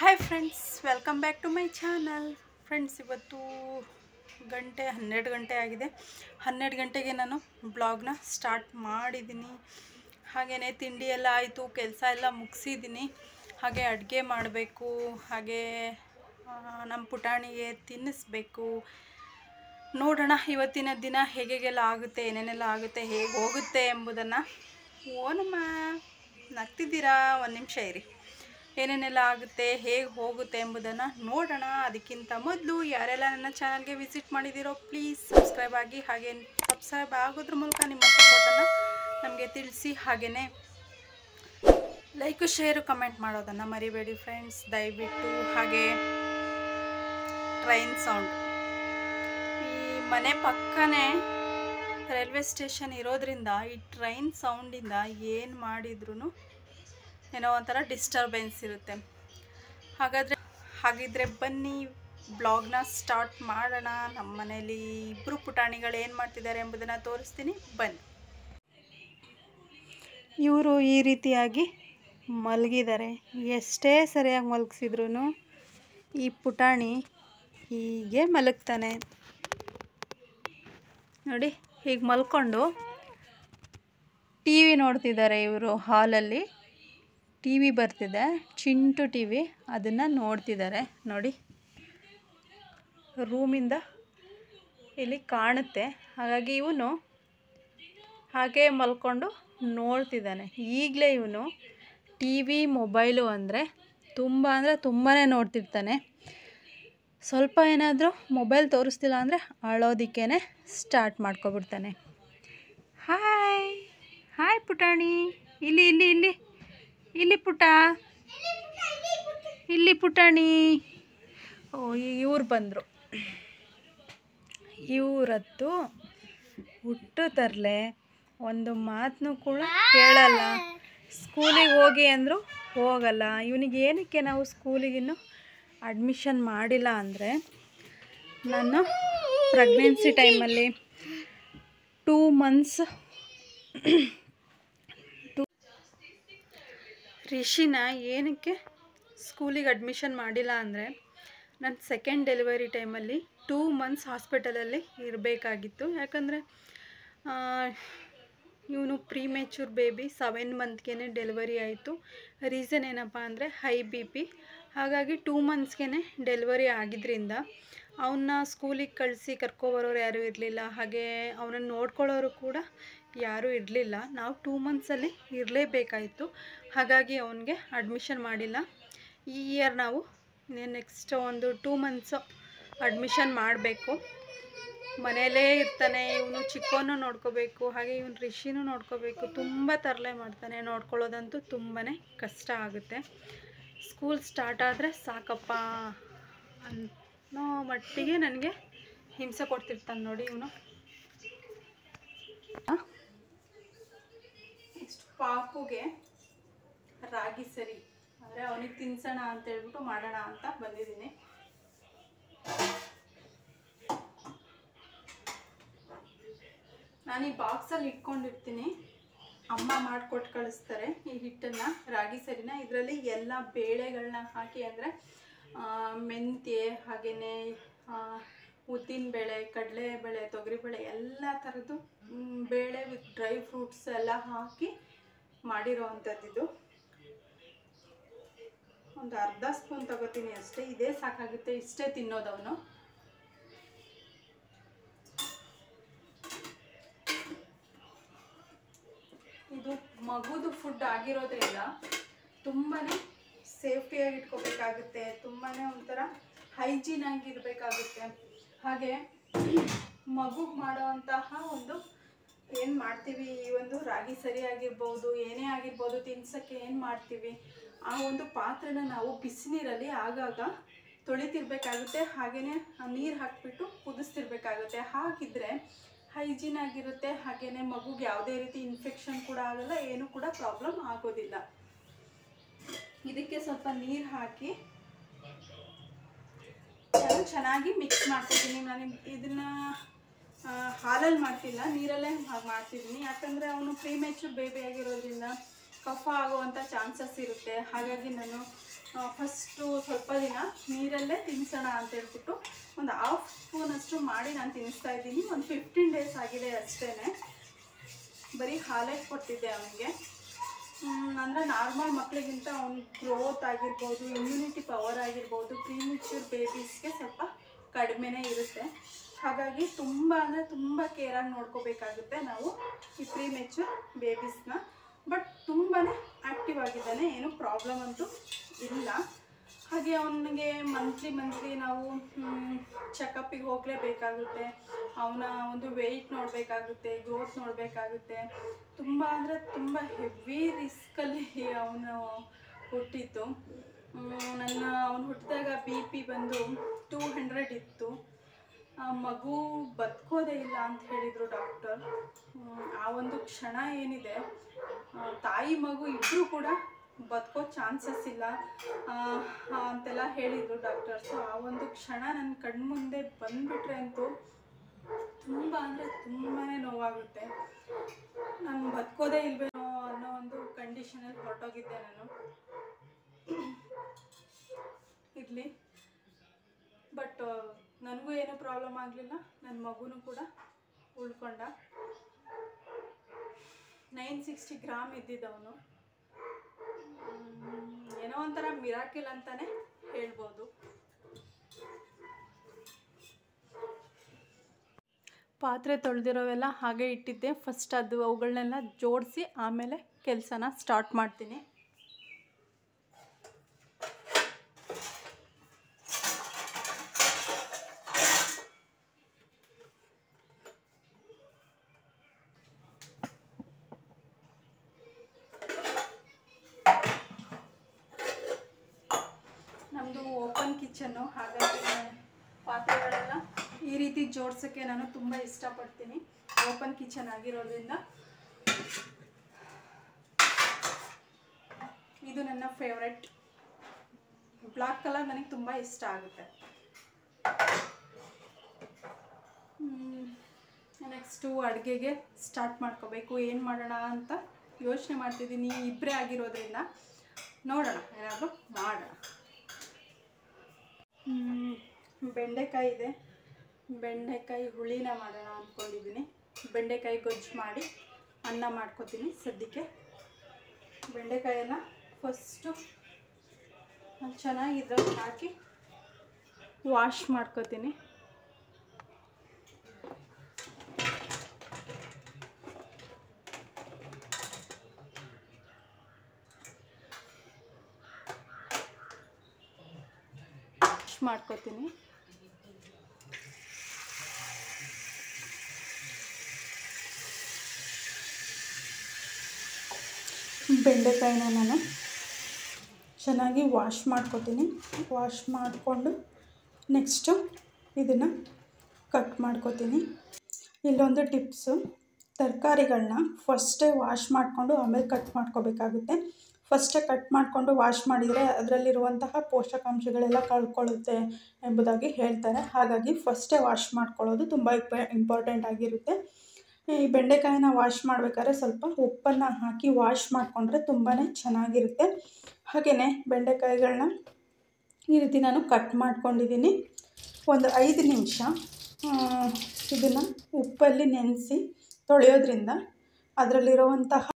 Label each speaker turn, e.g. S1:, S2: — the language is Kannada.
S1: hi friends welcome back to my channel friends ಇವತ್ತು ಗಂಟೆ ಹನ್ನೆರಡು ಗಂಟೆ ಆಗಿದೆ ಹನ್ನೆರಡು ಗಂಟೆಗೆ ನಾನು ಬ್ಲಾಗ್ನ ಸ್ಟಾರ್ಟ್ ಮಾಡಿದ್ದೀನಿ ಹಾಗೆಯೇ ತಿಂಡಿ ಎಲ್ಲ ಆಯಿತು ಕೆಲಸ ಎಲ್ಲ ಮುಗಿಸಿದ್ದೀನಿ ಹಾಗೆ ಅಡುಗೆ ಮಾಡಬೇಕು ಹಾಗೆ ಆ, ನಮ್ಮ ಪುಟಾಣಿಗೆ ತಿನ್ನಿಸ್ಬೇಕು ನೋಡೋಣ ಇವತ್ತಿನ ದಿನ ಹೇಗೆಲ್ಲ ಆಗುತ್ತೆ ಏನೇನೆಲ್ಲ ಆಗುತ್ತೆ ಹೇಗೆ ಹೋಗುತ್ತೆ ಎಂಬುದನ್ನು ಓನಮ್ಮ ನಗ್ತಿದ್ದೀರಾ ಒಂದು ನಿಮಿಷ ಇರಿ ಏನೇನೆಲ್ಲ ಆಗುತ್ತೆ ಹೇಗೆ ಹೋಗುತ್ತೆ ಎಂಬುದನ್ನು ನೋಡೋಣ ಅದಕ್ಕಿಂತ ಮೊದಲು ಯಾರೆಲ್ಲ ನನ್ನ ಚಾನಲ್ಗೆ ವಿಸಿಟ್ ಮಾಡಿದ್ದೀರೋ ಪ್ಲೀಸ್ ಸಬ್ಸ್ಕ್ರೈಬ್ ಆಗಿ ಹಾಗೆ ಸಬ್ಸ್ಕ್ರೈಬ್ ಆಗೋದ್ರ ಮೂಲಕ ನಿಮ್ಮ ಸಪೋರ್ಟನ್ನು ನಮಗೆ ತಿಳಿಸಿ ಹಾಗೆಯೇ ಲೈಕು ಶೇರು ಕಮೆಂಟ್ ಮಾಡೋದನ್ನು ಮರಿಬೇಡಿ ಫ್ರೆಂಡ್ಸ್ ದಯವಿಟ್ಟು ಹಾಗೆ ಟ್ರೈನ್ ಸೌಂಡ್ ಈ ಮನೆ ಪಕ್ಕನೇ ರೈಲ್ವೆ ಸ್ಟೇಷನ್ ಇರೋದ್ರಿಂದ ಈ ಟ್ರೈನ್ ಸೌಂಡಿಂದ ಏನು ಮಾಡಿದ್ರೂ ಏನೋ ಒಂಥರ ಡಿಸ್ಟರ್ಬೆನ್ಸ್ ಇರುತ್ತೆ ಹಾಗಾದರೆ ಹಾಗಿದ್ರೆ ಬನ್ನಿ ಬ್ಲಾಗ್ನ ಸ್ಟಾರ್ಟ್ ಮಾಡೋಣ ನಮ್ಮ ಮನೇಲಿ ಇಬ್ಬರು ಪುಟಾಣಿಗಳು ಏನು ಮಾಡ್ತಿದ್ದಾರೆ ಎಂಬುದನ್ನು ತೋರಿಸ್ತೀನಿ ಬನ್ನಿ ಇವರು ಈ ರೀತಿಯಾಗಿ ಮಲಗಿದ್ದಾರೆ ಎಷ್ಟೇ ಸರಿಯಾಗಿ ಮಲಗಿಸಿದ್ರು ಈ ಪುಟಾಣಿ ಹೀಗೆ ಮಲಗ್ತಾನೆ ನೋಡಿ ಹೀಗೆ ಮಲ್ಕೊಂಡು ಟಿ ವಿ ನೋಡ್ತಿದ್ದಾರೆ ಇವರು ಹಾಲಲ್ಲಿ ಟಿ ವಿ ಬರ್ತಿದೆ ಚಿಂಟು ಟಿ ವಿ ಅದನ್ನು ನೋಡ್ತಿದ್ದಾರೆ ನೋಡಿ ರೂಮಿಂದ ಇಲ್ಲಿ ಕಾಣುತ್ತೆ ಹಾಗಾಗಿ ಇವನು ಹಾಗೆ ಮಲ್ಕೊಂಡು ನೋಡ್ತಿದ್ದಾನೆ ಈಗಲೇ ಇವನು ಟಿ ವಿ ಮೊಬೈಲು ಅಂದರೆ ತುಂಬ ಅಂದರೆ ತುಂಬಾ ನೋಡ್ತಿರ್ತಾನೆ ಸ್ವಲ್ಪ ಏನಾದರೂ ಮೊಬೈಲ್ ತೋರಿಸ್ತಿಲ್ಲ ಅಂದರೆ ಅಳೋದಕ್ಕೇ ಸ್ಟಾರ್ಟ್ ಮಾಡ್ಕೊಬಿಡ್ತಾನೆ ಹಾಯ್ ಹಾಯ್ ಪುಟಾಣಿ ಇಲ್ಲಿ ಇಲ್ಲಿ ಇಲ್ಲಿ ಇಲ್ಲಿ ಪುಟ ಇಲ್ಲಿ ಪುಟಾಣಿ ಓ ಇವ್ರು ಬಂದರು ಇವರತ್ತು ಹುಟ್ಟು ತರಲೆ ಒಂದು ಮಾತನ್ನು ಕೂಡ ಕೇಳಲ್ಲ ಸ್ಕೂಲಿಗೆ ಹೋಗಿ ಅಂದರು ಹೋಗಲ್ಲ ಇವನಿಗೆ ಏನಕ್ಕೆ ನಾವು ಸ್ಕೂಲಿಗಿನ್ನು ಅಡ್ಮಿಷನ್ ಮಾಡಿಲ್ಲ ಅಂದರೆ ನಾನು ಪ್ರೆಗ್ನೆನ್ಸಿ ಟೈಮಲ್ಲಿ ಟೂ ಮಂತ್ಸ್ ಟೂ ರಿಷಿನ ಏನಕ್ಕೆ ಸ್ಕೂಲಿಗೆ ಅಡ್ಮಿಷನ್ ಮಾಡಿಲ್ಲ ಅಂದರೆ ನನ್ನ ಸೆಕೆಂಡ್ ಡೆಲಿವರಿ ಟೈಮಲ್ಲಿ ಟೂ ಮಂತ್ಸ್ ಹಾಸ್ಪಿಟಲಲ್ಲಿ ಇರಬೇಕಾಗಿತ್ತು ಯಾಕಂದರೆ ಇವನು ಪ್ರೀ ಮೆಚೂರ್ ಬೇಬಿ ಸೆವೆನ್ ಮಂತ್ಗೆ ಡೆಲಿವರಿ ಆಯಿತು ರೀಸನ್ ಏನಪ್ಪ ಅಂದರೆ ಹೈ ಬಿ ಪಿ ಹಾಗಾಗಿ ಟೂ ಮಂತ್ಸ್ಗೆ ಡೆಲಿವರಿ ಆಗಿದ್ದರಿಂದ ಅವನ್ನ ಸ್ಕೂಲಿಗೆ ಕಳಿಸಿ ಕರ್ಕೊಬರೋರು ಯಾರೂ ಇರಲಿಲ್ಲ ಹಾಗೆ ಅವನನ್ನು ನೋಡ್ಕೊಳ್ಳೋರು ಕೂಡ ಯಾರೂ ಇರಲಿಲ್ಲ ನಾವು ಟೂ ಮಂತ್ಸಲ್ಲಿ ಇರಲೇಬೇಕಾಯಿತು ಹಾಗಾಗಿ ಅವನಿಗೆ ಅಡ್ಮಿಷನ್ ಮಾಡಿಲ್ಲ ಈ ಇಯರ್ ನಾವು ನೆಕ್ಸ್ಟ್ ಒಂದು ಟೂ ಮಂತ್ಸು ಅಡ್ಮಿಷನ್ ಮಾಡಬೇಕು ಮನೆಯಲ್ಲೇ ಇರ್ತಾನೆ ಇವನು ಚಿಕ್ಕವನು ನೋಡ್ಕೋಬೇಕು ಹಾಗೆ ಇವನು ರಿಷಿನೂ ನೋಡ್ಕೋಬೇಕು ತುಂಬ ತರಲೆ ಮಾಡ್ತಾನೆ ನೋಡ್ಕೊಳ್ಳೋದಂತೂ ತುಂಬಾ ಕಷ್ಟ ಆಗುತ್ತೆ ಸ್ಕೂಲ್ ಸ್ಟಾರ್ಟ್ ಆದರೆ ಸಾಕಪ್ಪ ಅನ್ನೋ ಮಟ್ಟಿಗೆ ನನಗೆ ಹಿಂಸೆ ಕೊಡ್ತಿರ್ತಾನೆ ನೋಡಿ ಇವನು ನೆಕ್ಸ್ಟ್ ಪಾಪುಗೆ ರಾಗಿ ಸರಿ ಅಂದರೆ ಅವನಿಗೆ ತಿನ್ಸೋಣ ಅಂತ ಹೇಳ್ಬಿಟ್ಟು ಮಾಡೋಣ ಅಂತ ಬಂದಿದ್ದೀನಿ ನಾನು ಈ ಬಾಕ್ಸಲ್ಲಿ ಇಟ್ಕೊಂಡಿರ್ತೀನಿ ಅಮ್ಮ ಮಾಡಿಕೊಟ್ಟು ಕಳಿಸ್ತಾರೆ ಈ ಹಿಟ್ಟನ್ನು ರಾಗಿ ಸರಿನ ಇದರಲ್ಲಿ ಎಲ್ಲ ಬೇಳೆಗಳನ್ನ ಹಾಕಿ ಅಂದರೆ ಮೆಂತ್ಯ ಹಾಗೆಯೇ ಉದ್ದಿನ ಬೇಳೆ ಕಡಲೆಬೇಳೆ ತೊಗರಿಬೇಳೆ ಎಲ್ಲ ಥರದ್ದು ಮ್, ಬೇಳೆ ವಿತ್ ಡ್ರೈ ಫ್ರೂಟ್ಸ್ ಎಲ್ಲ ಹಾಕಿ ಮಾಡಿರೋ ಅಂಥದ್ದಿದು ಒಂದು ಅರ್ಧ ಸ್ಪೂನ್ ತಗೋತೀನಿ ಅಷ್ಟೇ ಇದೇ ಸಾಕಾಗುತ್ತೆ ಇಷ್ಟೇ ತಿನ್ನೋದವನು ಇದು ಮಗುದು ಫುಡ್ ಆಗಿರೋದ್ರಿಂದ ತುಂಬಾ ಸೇಫ್ಟಿಯಾಗಿ ಇಟ್ಕೋಬೇಕಾಗುತ್ತೆ ತುಂಬಾ ಒಂಥರ ಹೈಜೀನ್ ಆಗಿ ಇರಬೇಕಾಗುತ್ತೆ ಹಾಗೆ ಮಗುಗೆ ಮಾಡೋವಂತಹ ಒಂದು ಏನು ಮಾಡ್ತೀವಿ ಈ ಒಂದು ರಾಗಿ ಸರಿ ಆಗಿರ್ಬೋದು ಏನೇ ಆಗಿರ್ಬೋದು ತಿನ್ಸೋಕ್ಕೆ ಏನು ಮಾಡ್ತೀವಿ ಆ ಒಂದು ಪಾತ್ರೆನ ನಾವು ಬಿಸಿನೀರಲ್ಲಿ ಆಗಾಗ ತೊಳಿತಿರ್ಬೇಕಾಗುತ್ತೆ ಹಾಗೆಯೇ ನೀರು ಹಾಕಿಬಿಟ್ಟು ಕುದಿಸ್ತಿರ್ಬೇಕಾಗುತ್ತೆ ಹಾಗಿದ್ರೆ ಹೈಜೀನ್ ಆಗಿರುತ್ತೆ ಹಾಗೆಯೇ ಮಗುಗೆ ಯಾವುದೇ ರೀತಿ ಇನ್ಫೆಕ್ಷನ್ ಕೂಡ ಆಗಲ್ಲ ಏನು ಕೂಡ ಪ್ರಾಬ್ಲಮ್ ಆಗೋದಿಲ್ಲ ಇದಕ್ಕೆ ಸ್ವಲ್ಪ ನೀರು ಹಾಕಿ ನಾನು ಚೆನ್ನಾಗಿ ಮಿಕ್ಸ್ ಮಾಡ್ತಿದ್ದೀನಿ ನಾನು ಇದನ್ನ ಹಾಲಲ್ಲಿ ಮಾಡ್ತಿಲ್ಲ ನೀರಲ್ಲೇ ಹಾಗೆ ಮಾಡ್ತಿದ್ದೀನಿ ಯಾಕಂದರೆ ಅವನು ಪ್ರೀ ಮೆಚೂರ್ ಬೇಬಿ ಆಗಿರೋದ್ರಿಂದ ಕಫ ಆಗುವಂಥ ಚಾನ್ಸಸ್ ಇರುತ್ತೆ ಹಾಗಾಗಿ ನಾನು ಫಸ್ಟು ಸ್ವಲ್ಪ ದಿನ ನೀರಲ್ಲೇ ತಿನ್ನಿಸೋಣ ಅಂತ ಹೇಳ್ಬಿಟ್ಟು ಒಂದು ಹಾಫ್ ಸ್ಪೂನಷ್ಟು ಮಾಡಿ ನಾನು ತಿನ್ನಿಸ್ತಾ ಇದ್ದೀನಿ ಒಂದು ಫಿಫ್ಟೀನ್ ಡೇಸ್ ಆಗಿದೆ ಅಷ್ಟೇ ಬರೀ ಹಾಲೇ ಕೊಡ್ತಿದ್ದೆ ಅವನಿಗೆ ಅಂದರೆ ನಾರ್ಮಲ್ ಮಕ್ಕಳಿಗಿಂತ ಅವ್ನ ಗ್ರೋತ್ ಆಗಿರ್ಬೋದು ಇಮ್ಯುನಿಟಿ ಪವರ್ ಆಗಿರ್ಬೋದು ಪ್ರೀಮಿಚ್ಯೂರ್ ಬೇಬೀಸ್ಗೆ ಸ್ವಲ್ಪ ಕಡಿಮೆನೇ ಇರುತ್ತೆ ಹಾಗಾಗಿ ತುಂಬ ಅಂದರೆ ತುಂಬ ಕೇರಾಗಿ ನೋಡ್ಕೋಬೇಕಾಗುತ್ತೆ ನಾವು ಈ ಪ್ರೀಮೆಚ್ಯೂರ್ ಬೇಬೀಸ್ನ ಬಟ್ ತುಂಬಾ ಆ್ಯಕ್ಟಿವ್ ಆಗಿದ್ದಾನೆ ಏನು ಪ್ರಾಬ್ಲಮ್ ಅಂತೂ ಇಲ್ಲ ಹಾಗೆ ಅವನಿಗೆ ಮಂತ್ಲಿ ಮಂತ್ಲಿ ನಾವು ಚೆಕಪ್ಪಿಗೆ ಹೋಗಲೇಬೇಕಾಗುತ್ತೆ ಅವನ ಒಂದು ವೆಯ್ಟ್ ನೋಡಬೇಕಾಗುತ್ತೆ ಗ್ರೋತ್ ನೋಡಬೇಕಾಗುತ್ತೆ ತುಂಬ ಅಂದರೆ ತುಂಬ ಹೆವಿ ರಿಸ್ಕಲ್ಲಿ ಅವನು ಹುಟ್ಟಿತ್ತು ಹ್ಮ್, ನನ್ನ ಅವನು ಹುಟ್ಟಿದಾಗ ಬಿ ಪಿ ಬಂದು ಟೂ ಹಂಡ್ರೆಡ್ ಇತ್ತು ಆ ಮಗು ಬದುಕೋದೇ ಇಲ್ಲ ಅಂತ ಹೇಳಿದರು ಡಾಕ್ಟರ್ ಆ ಒಂದು ಕ್ಷಣ ಏನಿದೆ ಆ, ತಾಯಿ ಮಗು ಇಬ್ಬರು ಕೂಡ ಬದುಕೋ ಚಾನ್ಸಸ್ ಇಲ್ಲ ಆ, ಆ, ಅಂತೆಲ್ಲ ಹೇಳಿದರು ಡಾಕ್ಟರ್ಸು ಆ ಒಂದು ಕ್ಷಣ ನನ್ನ ಕಣ್ಮುಂದೆ ಬಂದುಬಿಟ್ರೆ ಅಂತೂ ತುಂಬ ಅಂದರೆ ತುಂಬಾ ನೋವಾಗುತ್ತೆ ನಾನು ಬದುಕೋದೇ ಇಲ್ವೇನೋ ಅನ್ನೋ ಒಂದು ಕಂಡೀಷನಲ್ಲಿ ಹೊರಟೋಗಿದ್ದೆ ನಾನು ಇರಲಿ ಬಟ್ ನನಗೂ ಏನೂ ಪ್ರಾಬ್ಲಮ್ ಆಗಲಿಲ್ಲ ನನ್ನ ಮಗುನೂ ಕೂಡ ಉಳ್ಕೊಂಡ ನೈನ್ ಸಿಕ್ಸ್ಟಿ ಗ್ರಾಮ್ ಇದ್ದಿದ್ದವನು ಏನೋ ಒಂಥರ ಮಿರಾಕಿಲ್ ಅಂತಾನೆ ಹೇಳ್ಬೋದು ಪಾತ್ರೆ ತೊಳೆದಿರೋವೆಲ್ಲ ಹಾಗೆ ಇಟ್ಟಿದ್ದೆ ಫಸ್ಟ್ ಅದು ಅವುಗಳನ್ನೆಲ್ಲ ಜೋಡಿಸಿ ಆಮೇಲೆ ಕೆಲಸನ ಸ್ಟಾರ್ಟ್ ಮಾಡ್ತೀನಿ ನಮ್ಮದು ಓಪನ್ ಕಿಚನ್ನು ಹಾಗಾಗಿ ಪಾತ್ರೆಗಳೆಲ್ಲ ಈ ರೀತಿ ಜೋಡ್ಸೋಕ್ಕೆ ನಾನು ತುಂಬ ಇಷ್ಟಪಡ್ತೀನಿ ಓಪನ್ ಕಿಚನ್ ಆಗಿರೋದ್ರಿಂದ ಇದು ನನ್ನ ಫೇವ್ರೆಟ್ ಬ್ಲಾಕ್ ಕಲರ್ ನನಗೆ ತುಂಬ ಇಷ್ಟ ಆಗುತ್ತೆ ನೆಕ್ಸ್ಟು ಅಡುಗೆಗೆ ಸ್ಟಾರ್ಟ್ ಮಾಡ್ಕೋಬೇಕು ಏನು ಮಾಡೋಣ ಅಂತ ಯೋಚನೆ ಮಾಡ್ತಿದ್ದೀನಿ ಇಬ್ಬರೇ ಆಗಿರೋದ್ರಿಂದ ನೋಡೋಣ ಏನಾದರೂ ಮಾಡೋಣ ಹ್ಮ್, ಬೆಂಡೆಕಾಯಿ ಇದೆ ಬೆಂಡೆಕಾಯಿ ಹುಳಿನ ಮಾಡೋಣ ಅಂದ್ಕೊಂಡಿದ್ದೀನಿ ಬೆಂಡೆಕಾಯಿ ಗೊಜ್ಜು ಮಾಡಿ ಅನ್ನ ಮಾಡ್ಕೊತೀನಿ ಸದ್ಯಕ್ಕೆ ಬೆಂಡೆಕಾಯೆಲ್ಲ ಫಸ್ಟು ಚೆನ್ನಾಗಿ ಇದ್ರಲ್ಲಿ ಹಾಕಿ ವಾಶ್ ಮಾಡ್ಕೊತೀನಿ ವಾಶ್ ಮಾಡ್ಕೊತೀನಿ ಬೆಂಡೆಕಾಯಿನ ನಾನು ಚೆನ್ನಾಗಿ ವಾಶ್ ಮಾಡ್ಕೊತೀನಿ ವಾಶ್ ಮಾಡಿಕೊಂಡು ನೆಕ್ಸ್ಟು ಇದನ್ನು ಕಟ್ ಮಾಡ್ಕೊತೀನಿ ಇಲ್ಲೊಂದು ಟಿಪ್ಸು ತರಕಾರಿಗಳನ್ನ ಫಸ್ಟೇ ವಾಶ್ ಮಾಡಿಕೊಂಡು ಆಮೇಲೆ ಕಟ್ ಮಾಡ್ಕೋಬೇಕಾಗುತ್ತೆ ಫಸ್ಟೇ ಕಟ್ ಮಾಡಿಕೊಂಡು ವಾಶ್ ಮಾಡಿದರೆ ಅದರಲ್ಲಿರುವಂತಹ ಪೋಷಕಾಂಶಗಳೆಲ್ಲ ಕಳ್ಕೊಳ್ಳುತ್ತೆ ಎಂಬುದಾಗಿ ಹೇಳ್ತಾರೆ ಹಾಗಾಗಿ ಫಸ್ಟೇ ವಾಶ್ ಮಾಡ್ಕೊಳ್ಳೋದು ತುಂಬ ಇಂಪ ಇಂಪಾರ್ಟೆಂಟ್ ಆಗಿರುತ್ತೆ ಈ ಬೆಂಡೆಕಾಯಿನ ವಾಶ್ ಮಾಡಬೇಕಾದ್ರೆ ಸ್ವಲ್ಪ ಉಪ್ಪನ್ನು ಹಾಕಿ ವಾಶ್ ಮಾಡಿಕೊಂಡ್ರೆ ತುಂಬಾ ಚೆನ್ನಾಗಿರುತ್ತೆ ಹಾಗೆಯೇ ಬೆಂಡೆಕಾಯಿಗಳನ್ನ ಈ ರೀತಿ ನಾನು ಕಟ್ ಮಾಡ್ಕೊಂಡಿದ್ದೀನಿ ಒಂದು ಐದು ನಿಮಿಷ ಇದನ್ನು ಉಪ್ಪಲ್ಲಿ ನೆನೆಸಿ ತೊಳೆಯೋದ್ರಿಂದ ಅದರಲ್ಲಿರುವಂತಹ